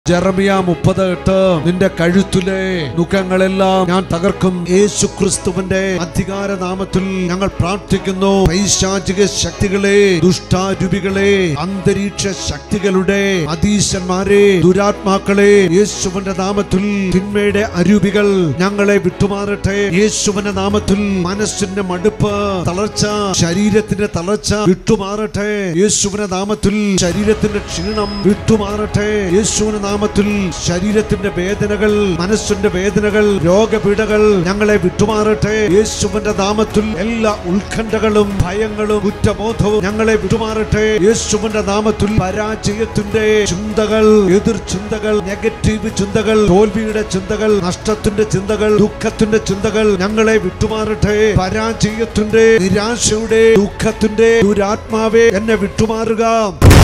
ജെറമിയ മുപ്പത് എട്ട് നിന്റെ കഴുത്തിലെ മുഖങ്ങളെല്ലാം ഞാൻ തകർക്കും യേശു ക്രിസ്തുവിന്റെ അധികാര നാമത്തിൽ ഞങ്ങൾ പ്രാർത്ഥിക്കുന്നു പൈശാചിക ശക്തികളെ ദുഷ്ടാരൂപികളെ അന്തരീക്ഷ ശക്തികളുടെ അതീശന്മാരെ ദുരാത്മാക്കളെ യേശുവിന്റെ നാമത്തിൽ തിന്മയുടെ അരൂപികൾ ഞങ്ങളെ വിട്ടുമാറട്ടെ യേശുവിന്റെ നാമത്തിൽ മനസ്സിന്റെ മടുപ്പ് തളർച്ച ശരീരത്തിന്റെ തളർച്ച വിട്ടുമാറട്ടെ യേശുവിന്റെ നാമത്തിൽ ശരീരത്തിന്റെ ക്ഷീണം വിട്ടുമാറട്ടെ യേശുവിന്റെ നാമത്തിൽ ശരീരത്തിന്റെ വേദനകൾ മനസ്സിന്റെ വേദനകൾ രോഗപീഠകൾ ഞങ്ങളെ വിട്ടുമാറട്ടെ യേശുവിന്റെ നാമത്തിൽ എല്ലാ ഉത്കണ്ഠകളും ഭയങ്ങളും കുറ്റബോധവും ഞങ്ങളെ വിട്ടുമാറട്ടെ യേശുവിന്റെ നാമത്തിൽ പരാജയത്തിന്റെ ചിന്തകൾ എതിർ ചിന്തകൾ നെഗറ്റീവ് ചിന്തകൾ തോൽവിയുടെ ചിന്തകൾ നഷ്ടത്തിന്റെ ചിന്തകൾ ദുഃഖത്തിന്റെ ചിന്തകൾ ഞങ്ങളെ വിട്ടുമാറട്ടെ പരാജയത്തിന്റെ നിരാശയുടെ ദുഃഖത്തിന്റെ ദുരാത്മാവെ എന്നെ വിട്ടുമാറുക